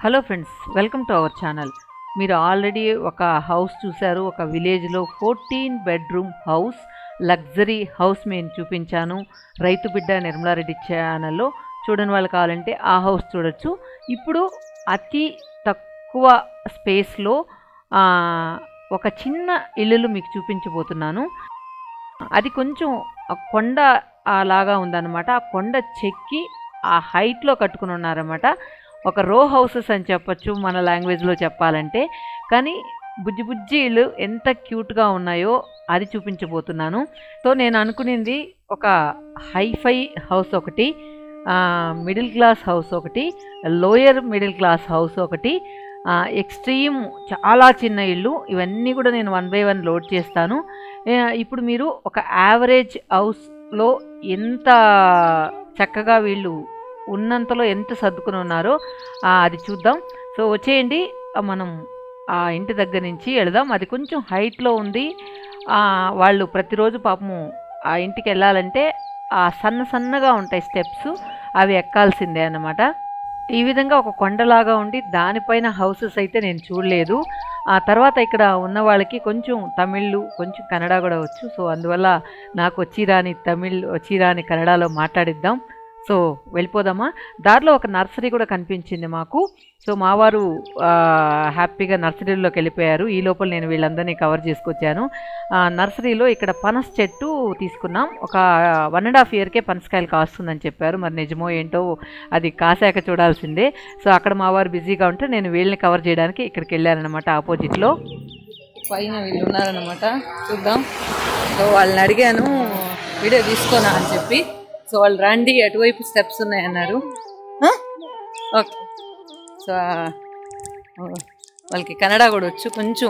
Hello friends welcome to our channel మీరు already ఒక house చూశారు ఒక విలేజ్లో fourteen bedroom house luxury house నేను చూపించాను రైతు బిడ్డ నిర్మలారెడ్డి ఛానల్లో చూడని వాళ్ళు కావాలంటే ఆ హౌస్ చూడొచ్చు ఇప్పుడు అతి తక్కువ స్పేస్లో ఒక చిన్న ఇల్లులు మీకు చూపించబోతున్నాను అది కొంచెం ఆ కొండ ఆ లాగా ఉందన్నమాట ఆ కొండ చెక్కి ఆ హైట్లో కట్టుకుని ఉన్నారన్నమాట ఒక రో హౌసెస్ అని చెప్పొచ్చు మన లాంగ్వేజ్లో చెప్పాలంటే కానీ బుజ్జి బుజ్జి ఇల్లు ఎంత క్యూట్గా ఉన్నాయో అది చూపించబోతున్నాను సో నేను అనుకునింది ఒక హైఫై హౌస్ ఒకటి మిడిల్ క్లాస్ హౌస్ ఒకటి లోయర్ మిడిల్ క్లాస్ హౌస్ ఒకటి ఎక్స్ట్రీమ్ చాలా చిన్న ఇల్లు ఇవన్నీ కూడా నేను వన్ బై వన్ లోడ్ చేస్తాను ఆ, ఇప్పుడు మీరు ఒక యావరేజ్ హౌస్లో ఎంత చక్కగా వీళ్ళు ఉన్నంతలో ఎంత సర్దుకుని ఉన్నారో ఆ, అది చూద్దాం సో వచ్చేయండి ఆ, మనం ఆ ఇంటి దగ్గర నుంచి వెళదాం అది కొంచెం హైట్లో ఉంది ఆ, వాళ్ళు ప్రతిరోజు పాపము ఆ ఇంటికి వెళ్ళాలంటే ఆ సన్న సన్నగా ఉంటాయి స్టెప్స్ అవి ఎక్కాల్సిందే అన్నమాట ఈ విధంగా ఒక కొండలాగా ఉండి దానిపైన హౌసెస్ అయితే నేను చూడలేదు ఆ తర్వాత ఇక్కడ ఉన్న వాళ్ళకి కొంచెం తమిళ్ కొంచెం కన్నడ కూడా వచ్చు సో అందువల్ల నాకు వచ్చి రాని తమిళ్ వచ్చి రాని కన్నడలో మాట్లాడిద్దాం సో వెళ్ళిపోదామా దారిలో ఒక నర్సరీ కూడా కనిపించింది మాకు సో మా వారు ఆ, హ్యాపీగా నర్సరీలోకి వెళ్ళిపోయారు ఈ లోపల నేను వీళ్ళందరినీ కవర్ చేసుకొచ్చాను ఆ, నర్సరీలో ఇక్కడ పనస చెట్టు తీసుకున్నాం ఒక వన్ అండ్ హాఫ్ ఇయర్కే పనసకాయలు కాస్తుందని చెప్పారు మరి నిజమో ఏంటో అది కాసాక చూడాల్సిందే సో అక్కడ మా వారు బిజీగా ఉంటే నేను వీళ్ళని కవర్ చేయడానికి ఇక్కడికి వెళ్ళానమాట ఆపోజిట్లో పైన వీళ్ళు ఉన్నారనమాట చూద్దాం సో వాళ్ళని అడిగాను వీడియో తీసుకోనా అని చెప్పి సో వాళ్ళు రండి అటువైపు స్టెప్స్ ఉన్నాయన్నారు ఆ? ఓకే సో ఆ, ఓ, వాళ్ళకి కన్నడ కూడా వచ్చు కొంచెం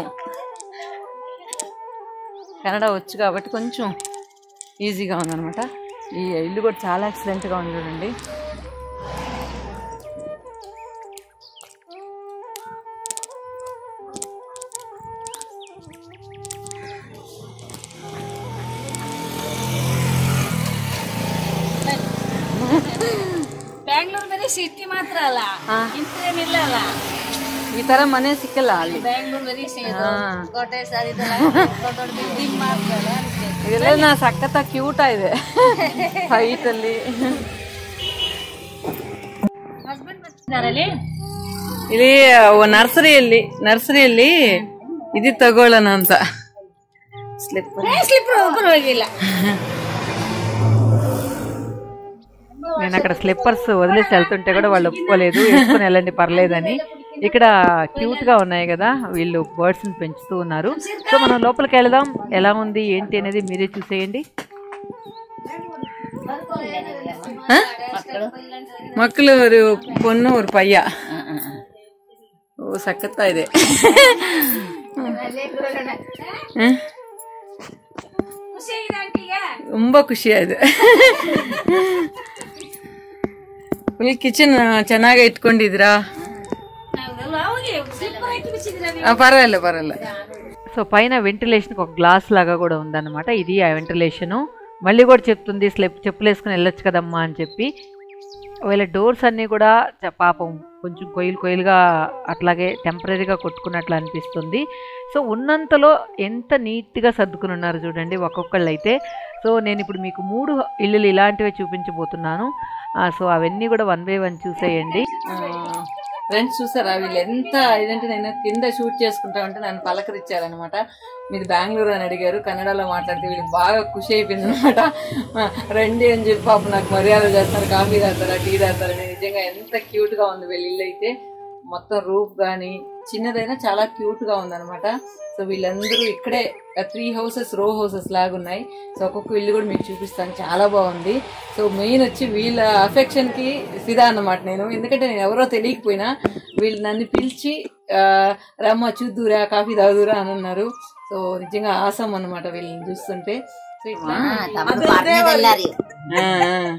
కన్నడ వచ్చు కాబట్టి కొంచెం ఈజీగా ఉందన్నమాట ఈ ఇల్లు కూడా చాలా ఎక్సలెంట్గా ఉంది చూడండి ಬ್ಯಾಂಗ್ಳೂರ್ ಬರೀ ಸಿಟಿ ಮಾತ್ರ ಅಲ್ಲ ಹಾ. ಇಂತೇನಿಲ್ಲ ಅಲ್ಲ ಈ ಥರ ಮನೆ ಸಿಕ್ಕಲ್ಲ ಅಲ್ಲಿ ಬ್ಯಾಂಗ್ಳೂರ್ ಬರೀ ಸಿ- ಇದು ಹಾ. ಕೋಟೆ ಸರ್ ಇದೆಲ್ಲ ದೊಡ್ಡ ದೊಡ್ಡ ಬಿಲ್ಡಿಂಗ್ ಮಾತ್ರ ಅಲ್ಲ ಅದಕ್ಕೆ. ಇದೆಲ್ಲ ಸಖತ್ತ ಕ್ಯೂಟ ಇದೆ ಹೈಟ್ ಅಲ್ಲಿ ಹಸ್ಬೆಂಡ್ ಬರ್ತಿದಾರಲ್ಲಿ ಇಲ್ಲಿ ನರ್ಸರಿಯಲ್ಲಿ ನರ್ಸರಿಯಲ್ಲಿ ಇದು ತಗೊಳ್ಳೋಣ ಅಂತ ಸ್ಲಿಪ್ಪರ್ ಸ್ಲಿಪ್ಪರ್ ಪರವಾಗಿಲ್ಲ నేను అక్కడ స్లిప్పర్స్ వదిలేసి వెళ్తుంటే కూడా వాళ్ళు ఒప్పుకోలేదు వేసుకుని వెళ్ళండి పర్లేదని ఇక్కడ క్యూట్ గా ఉన్నాయి కదా వీళ్ళు బర్డ్స్ ని పెంచుతూ ఉన్నారు సో మనం లోపలికి వెళదాం ఎలా ఉంది ఏంటి అనేది మీరే చూసేయండి ఆ? ಮಕ್ಕಳು ഒരു പൊണ്ണು ഒരു ಪಯ್ಯ ಓ ಸಖತ್ತ ಇದೆ ಹ? ಖುಷಿ ಇದೆ ಆಂಟಿಗೆ ತುಂಬಾ ಖುಷಿ ಆಯ್ತು ಫುಲ್ ಕಿಚನ್ ಚೆನ್ನಾಗಿ ಇಟ್ಕೊಂಡಿದ್ರಾ ನಾವೆಲ್ಲ ಹೋಗಿ ಸ್ಲಿಪ್ಪರ್ ಹಾಕಿ ಬಿಚ್ಚಿದ್ರೆ ఆ, పర్వాలే పర్వాలే సో పైన వెంటిలేషన్ ఒక గ్లాస్ లాగా కూడా ఉందన్నమాట ఇది ఆ వెంటిలేషను మళ్ళీ కూడా చెప్తుంది స్లెప్ చెప్పులు వేసుకుని వెళ్ళొచ్చు కదమ్మా అని చెప్పి వీళ్ళ డోర్స్ అన్నీ కూడా చ- పాపం కొంచెం కొయ్యలు కొయ్యలుగా అట్లాగే టెంపరీగా కొట్టుకున్నట్లు అనిపిస్తుంది సో ఉన్నంతలో ఎంత నీట్గా సర్దుకుని ఉన్నారు చూడండి ఒక్కొక్కళ్ళు అయితే సో నేను ఇప్పుడు మీకు మూడు ఇల్లులు ఇలాంటివే చూపించబోతున్నాను ఆ, సో అవన్నీ కూడా వన్ బై వన్ చూసేయండి ఫ్రెండ్స్ చూసారా వీళ్ళు ఎంత ఇదంటే నేను కింద షూట్ చేసుకుంటా ఉంటే నన్ను పలకరించారనమాట మీరు బెంగళూరు అని అడిగారు కన్నడలో మాట్లాడితే వీళ్ళకి బాగా ఖుషి అయిపోయింది అనమాట రండి అని చెప్పి పాపం నాకు మర్యాద చేస్తారు కాఫీ తాగుతారా టీ తాగుతారని నిజంగా ఎంత క్యూట్ గా ఉంది వీళ్ళ ఇల్లు అయితే మొత్తం రూఫ్ కానీ చిన్నదైనా చాలా క్యూట్ గా ఉందన్నమాట సో వీళ్ళందరూ ఇక్కడే త్రీ హౌసెస్ రో హౌసెస్ లాగా ఉన్నాయి సో ఒక్కొక్క ఇల్లు కూడా మీకు చూపిస్తాను చాలా బాగుంది సో మెయిన్ వచ్చి వీళ్ళ అఫెక్షన్ కి ఫిదా అన్నమాట నేను ఎందుకంటే నేను ఎవరో తెలియకపోయినా వీళ్ళు నన్ను పిలిచి ఆ, రమ్మ చూద్దురా కాఫీ తాగుదురా అని అన్నారు సో నిజంగా ఆసం అన్నమాట వీళ్ళని చూస్తుంటే సో ఇట్లా ఆ, ఆ.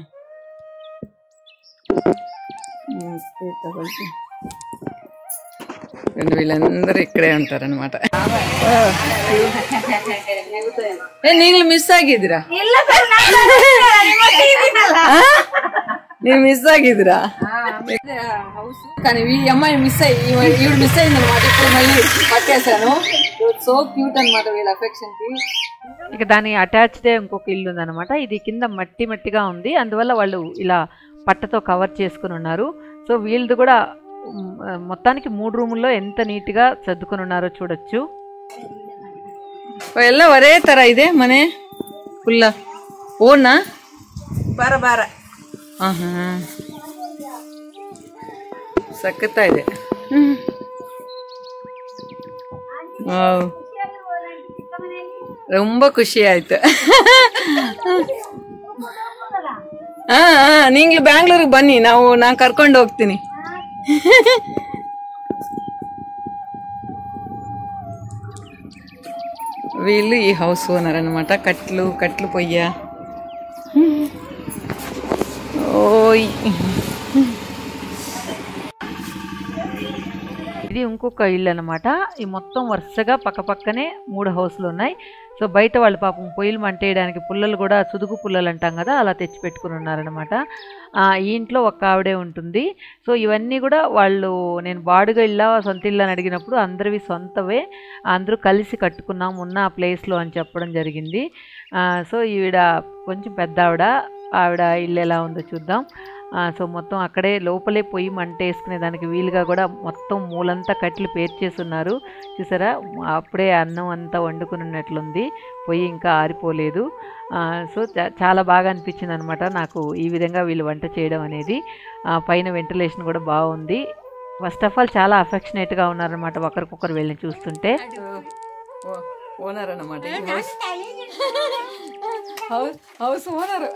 ఉమ్, ఇది తగొచ్చు. రెండు వీళ్ళందరూ ఇక్కడే ఉంటారనమాట ఏ ನೀನು ಮಿಸ್ ಆಗಿದ್ದೀರಾ ಇಲ್ಲ ಸರ್ ನೀವು ಮಿಸ್ ಆಗಿದ್ದೀರಾ హౌస్ కానీ ఈ అమ్మాయి మిస్ అయ్యి ఈవిడ ఈవిడ మిస్ అయింది అనమాట ఇప్పుడు మళ్ళీ పట్టేశాను సో క్యూట్ అనమాట వీళ్ళ అఫెక్షన్ కి ఇక దాని అటాచ్డే ఇంకొక ఇల్లు ఉందన్నమాట ఇది కింద మట్టి మట్టిగా ఉంది అందువల్ల వాళ్ళు ఇలా పట్టతో కవర్ చేసుకుని ఉన్నారు సో వీళ్ళది కూడా మ్, మొత్తానికి మూడు రూముల్లో ఎంత నీట్గా సర్దుకుని ఉన్నారో చూడొచ్చు ಎಲ್ಲ ಒರೇ ತರ ಇದೆ ಮನೆ ಫುಲ್ಲ ಓನಾ ಬಾರ ಬಾರ ಸಖತ್ತಾ ಇದೆ ವಾವ್. ரொம்ப ಖುಷಿ ಆಯ್ತು ಹಾ ಹಾ ನಿಂಗೆ ಬ್ಯಾಂಗ್ಳೂರಿಗೆ ಬನ್ನಿ ನಾವು ನಾನು ಕರ್ಕೊಂಡು ಹೋಗ್ತೀನಿ వీళ్ళు ఈ హౌస్ ఓనర్ అనమాట కట్లు కట్లు పొయ్య ఓయ్ ఇది ఇంకొక ఇల్లు అనమాట ఈ మొత్తం వరుసగా పక్క పక్కనే మూడు హౌస్లు ఉన్నాయి సో బయట వాళ్ళు పాపం పొయ్యిలు మంటేయడానికి పుల్లలు కూడా సుదుగు పుల్లలు అంటాం కదా అలా తెచ్చి పెట్టుకుని ఉన్నారనమాట ఆ, ఈ ఇంట్లో ఒక్క ఆవిడే ఉంటుంది సో ఇవన్నీ కూడా వాళ్ళు నేను బాడుగ ఇల్లా సొంత ఇల్లు అని అడిగినప్పుడు అందరివి సొంతవే అందరూ కలిసి కట్టుకున్నాం ఉన్న ఆ ప్లేస్లో అని చెప్పడం జరిగింది ఆ, సో ఈవిడ కొంచెం పెద్ద ఆవిడ ఆవిడ ఇల్లు ఎలా ఉందో చూద్దాం ఆ, సో మొత్తం అక్కడే లోపలే పొయ్యి మంట వేసుకునే దానికి వీలుగా కూడా మొత్తం మూలంతా కట్లు పేర్చేసి ఉన్నారు చూసారా అప్పుడే అన్నం అంతా వండుకుని ఉన్నట్లుంది పొయ్యి ఇంకా ఆరిపోలేదు ఆ, సో చా- చాలా బాగా అనిపించింది అనమాట నాకు ఈ విధంగా వీళ్ళు వంట చేయడం అనేది ఆ, పైన వెంటిలేషన్ కూడా బాగుంది ఫస్ట్ ఆఫ్ ఆల్ చాలా అఫెక్షనేట్గా ఉన్నారనమాట ఒకరికొకరు వెళ్ళి చూస్తుంటే ఓనర్ అనమాట హౌస్ హౌస్ హౌస్ ఓనర్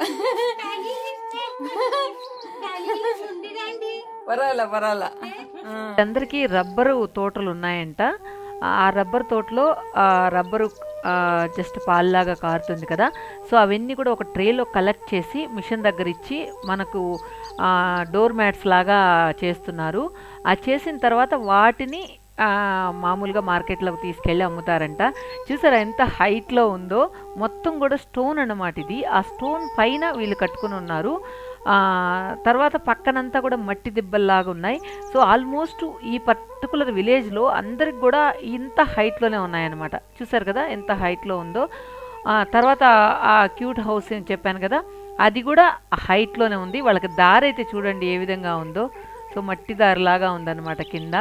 పర్వాల పర్వాల అందరికీ రబ్బరు తోటలు ఉన్నాయంట ఆ రబ్బర్ తోటలో ఆ రబ్బరు జస్ట్ పాల్లాగా కారుతుంది కదా సో అవన్నీ కూడా ఒక ట్రేలో కలెక్ట్ చేసి మిషన్ దగ్గర ఇచ్చి మనకు డోర్ మ్యాట్స్ లాగా చేస్తున్నారు ఆ చేసిన తర్వాత వాటిని ఆ, మామూలుగా మార్కెట్లోకి తీసుకెళ్ళి అమ్ముతారంట చూసారా ఎంత హైట్లో ఉందో మొత్తం కూడా స్టోన్ అన్నమాట ఇది ఆ స్టోన్ పైన వీళ్ళు కట్టుకుని ఉన్నారు ఆ, తర్వాత పక్కనంతా కూడా మట్టి దిబ్బల్లాగా ఉన్నాయి సో ఆల్మోస్ట్ ఈ పర్టికులర్ విలేజ్లో అందరికి కూడా ఇంత హైట్లోనే ఉన్నాయన్నమాట చూసారు కదా ఎంత హైట్లో ఉందో ఆ, తర్వాత ఆ క్యూట్ హౌస్ అని చెప్పాను కదా అది కూడా హైట్లోనే ఉంది వాళ్ళకి దారి అయితే చూడండి ఏ విధంగా ఉందో సో మట్టి దారిలాగా ఉందన్నమాట కింద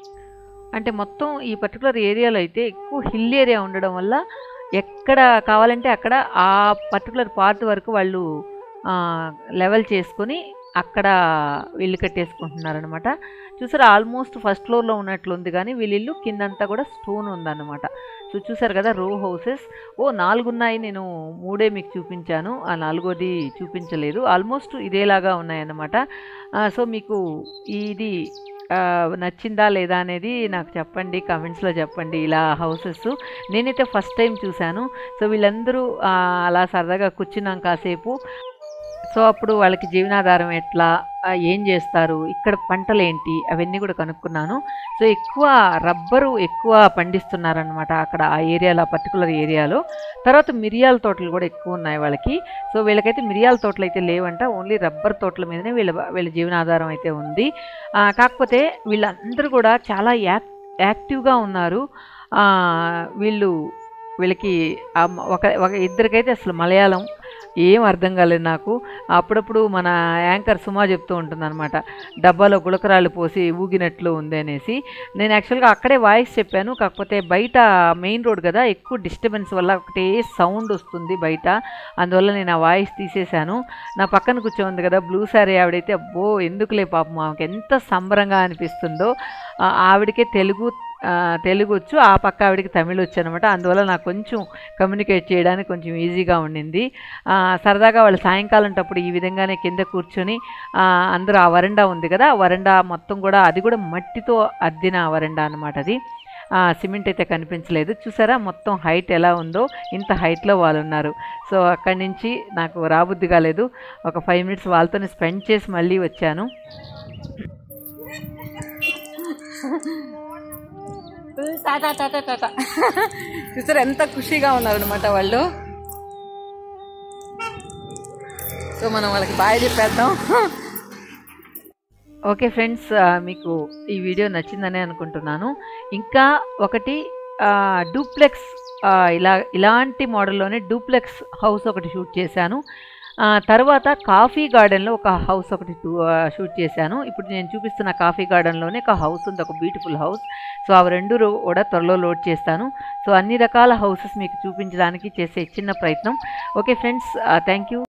అంటే మొత్తం ఈ పర్టికులర్ ఏరియాలో అయితే ఎక్కువ హిల్ ఏరియా ఉండడం వల్ల ఎక్కడ కావాలంటే అక్కడ ఆ పర్టికులర్ పార్ట్ వరకు వాళ్ళు లెవెల్ చేసుకొని అక్కడ ఇల్లు కట్టేసుకుంటున్నారనమాట చూసారా ఆల్మోస్ట్ ఫస్ట్ ఫ్లోర్లో ఉన్నట్లుంది కానీ వీళ్ళ ఇల్లు కిందంతా కూడా స్టోన్ ఉందన్నమాట సో చూసారు కదా రో హౌసెస్ ఓ నాలుగు ఉన్నాయి నేను మూడే మీకు చూపించాను ఆ నాలుగోది చూపించలేదు ఆల్మోస్ట్ ఇదేలాగా ఉన్నాయన్నమాట ఆ, సో మీకు ఇది ఆ, నచ్చిందా లేదా అనేది నాకు చెప్పండి కమెంట్స్లో చెప్పండి ఇలా హౌసెస్ నేనైతే ఫస్ట్ టైం చూశాను సో వీళ్ళందరూ ఆ, అలా సరదాగా కూర్చున్నాం కాసేపు సో అప్పుడు వాళ్ళకి జీవనాధారం ఎట్లా ఆ, ఏం చేస్తారు ఇక్కడ పంటలు ఏంటి అవన్నీ కూడా కనుక్కున్నాను సో ఎక్కువ రబ్బరు ఎక్కువ పండిస్తున్నారనమాట అక్కడ ఆ ఏరియాలో ఆ పర్టికులర్ ఏరియాలో తర్వాత మిరియాల తోటలు కూడా ఎక్కువ ఉన్నాయి వాళ్ళకి సో వీళ్ళకైతే మిరియాల తోటలు అయితే లేవంట ఓన్లీ రబ్బర్ తోటల మీదనే వీళ్ళ వీళ్ళ జీవనాధారం అయితే ఉంది ఆ, కాకపోతే వీళ్ళందరూ కూడా చాలా యాక్ యాక్టివ్గా ఉన్నారు ఆ, వీళ్ళు వీళ్ళకి ఆ మ- ఒక ఒక ఇద్దరికైతే అసలు మలయాళం ఏం అర్థం కాలేదు నాకు అప్పుడప్పుడు మన యాంకర్ సుమా చెప్తూ ఉంటుందన్నమాట డబ్బాలో గులకరాళ్ళు పోసి ఊగినట్లు ఉంది అనేసి నేను యాక్చువల్గా అక్కడే వాయిస్ చెప్పాను కాకపోతే బయట మెయిన్ రోడ్ కదా ఎక్కువ డిస్టర్బెన్స్ వల్ల ఒకటే సౌండ్ వస్తుంది బయట అందువల్ల నేను ఆ వాయిస్ తీసేశాను నా పక్కన కూర్చోంది కదా బ్లూ సారీ ఆవిడైతే అబ్బో ఎందుకులే పాపం ఆమెకి ఎంత సంబరంగా అనిపిస్తుందో ఆ, ఆవిడకే తెలుగు ఆ, తెలుగు వచ్చు ఆ పక్క ఆవిడకి తమిళ్ వచ్చు అనమాట అందువల్ల నాకు కొంచెం కమ్యూనికేట్ చేయడానికి కొంచెం ఈజీగా ఉండింది ఆ, సరదాగా వాళ్ళు సాయంకాలం టప్పుడు ఈ విధంగానే కింద కూర్చొని ఆ, అందరూ ఆ వరండా ఉంది కదా ఆ వరండా మొత్తం కూడా అది కూడా మట్టితో అద్దిన వరండా అనమాట అది ఆ, సిమెంట్ అయితే కనిపించలేదు చూసారా మొత్తం హైట్ ఎలా ఉందో ఇంత హైట్లో వాళ్ళు ఉన్నారు సో అక్కడి నుంచి నాకు రాబుద్ది కాలేదు ఒక ఫైవ్ మినిట్స్ వాళ్ళతోనే స్పెండ్ చేసి మళ్ళీ వచ్చాను టాటా టాటా టాటా చూసారు ఎంత ఖుషిగా ఉన్నారనమాట వాళ్ళు సో మనం వాళ్ళకి బాయ్ చెప్పేద్దాం ఓకే ఫ్రెండ్స్ ఆ, మీకు ఈ వీడియో నచ్చిందని అనుకుంటున్నాను ఇంకా ఒకటి డూప్లెక్స్ ఇలా ఇలాంటి మోడల్లోనే డూప్లెక్స్ హౌస్ ఒకటి షూట్ చేశాను ఆ, తర్వాత కాఫీ గార్డెన్లో ఒక హౌస్ ఒకటి టూ- ఆ, షూట్ చేశాను ఇప్పుడు నేను చూపిస్తున్న కాఫీ గార్డెన్లోనే ఒక హౌస్ ఉంది ఒక బ్యూటిఫుల్ హౌస్ సో అవి రెండు రో- కూడా త్వరలో లోడ్ చేస్తాను సో అన్ని రకాల హౌసెస్ మీకు చూపించడానికి చేసే చిన్న ప్రయత్నం ఓకే ఫ్రెండ్స్ థ్యాంక్ యూ